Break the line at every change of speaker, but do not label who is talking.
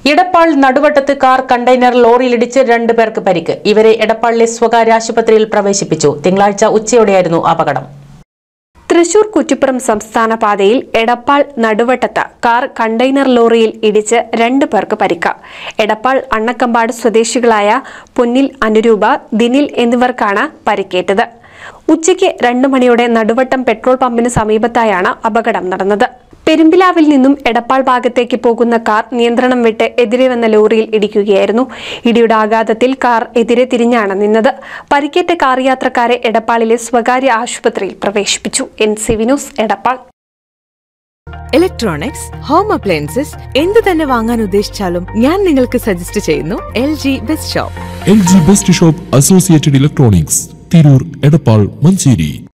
ഇടപ്പാൾ നടുവട്ടത്ത് car container ലോറിയിലിടിച്ച് രണ്ടു പേർക്ക് പരിക്ക് ഇവരെ എടപ്പാളിലെ സ്വകാര്യ ആശുപത്രിയിൽ പ്രവേശിപ്പിച്ചു തിങ്കളാഴ്ച ഉച്ചയോടെയായിരുന്നു അപകടം
തൃശൂർ കുറ്റിപ്പുറം സംസ്ഥാന പാതയിൽ എടപ്പാൾ നടുവട്ടത്ത് കാർ കണ്ടെയ്നർ ലോറിയിൽ ഇടിച്ച് രണ്ടു പേർക്ക് പരിക്ക് എടപ്പാൾ അണ്ണക്കമ്പാട് സ്വദേശികളായ പൊന്നിൽ അനുരൂപ ദിനിൽ എന്നിവർക്കാണ് പരിക്കേറ്റത് ഉച്ചയ്ക്ക് രണ്ടു മണിയോടെ നടുവട്ടം പെട്രോൾ പമ്പിന് സമീപത്തായാണ് അപകടം നടന്നത് പെരുമ്പിലാവിൽ നിന്നും എടപ്പാൾ ഭാഗത്തേക്ക് പോകുന്ന കാർ നിയന്ത്രണം വിട്ട് എതിരെ വന്ന ലോറിയിൽ ഇടിക്കുകയായിരുന്നു ഇടിയുടെ ആഘാതത്തിൽ കാർ എതിരെ തിരിഞ്ഞാണ് നിന്നത് പരിക്കേറ്റ കാർ യാത്രക്കാരെ എടപ്പാളിലെ സ്വകാര്യ ആശുപത്രിയിൽ പ്രവേശിപ്പിച്ചു N C Vinos Edappal
electronics home appliances എന്ത് തന്നെ വാങ്ങാൻ ഉദ്ദേശിച്ചാലും ഞാൻ നിങ്ങൾക്ക് സജസ്റ്റ് ചെയ്യുന്നു L G best shop
L G best shop associated electronics Tirur Edappal Manjeri